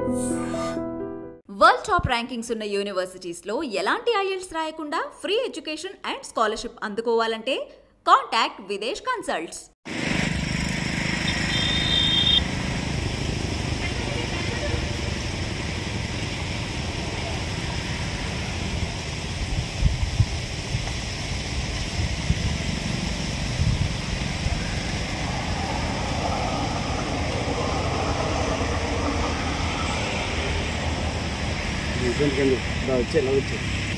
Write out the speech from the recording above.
world top rankings ఉన్న యూనివర్సిటీస్లో ఎలాంటి IELTS రాయకుండా ఫ్రీ ఎడ్యుకేషన్ అండ్ స్కాలర్షిప్ అందుకోవాలంటే కాంటాక్ట్ విదేశ్ కన్సల్ట్స్ వచ్చే వచ్చే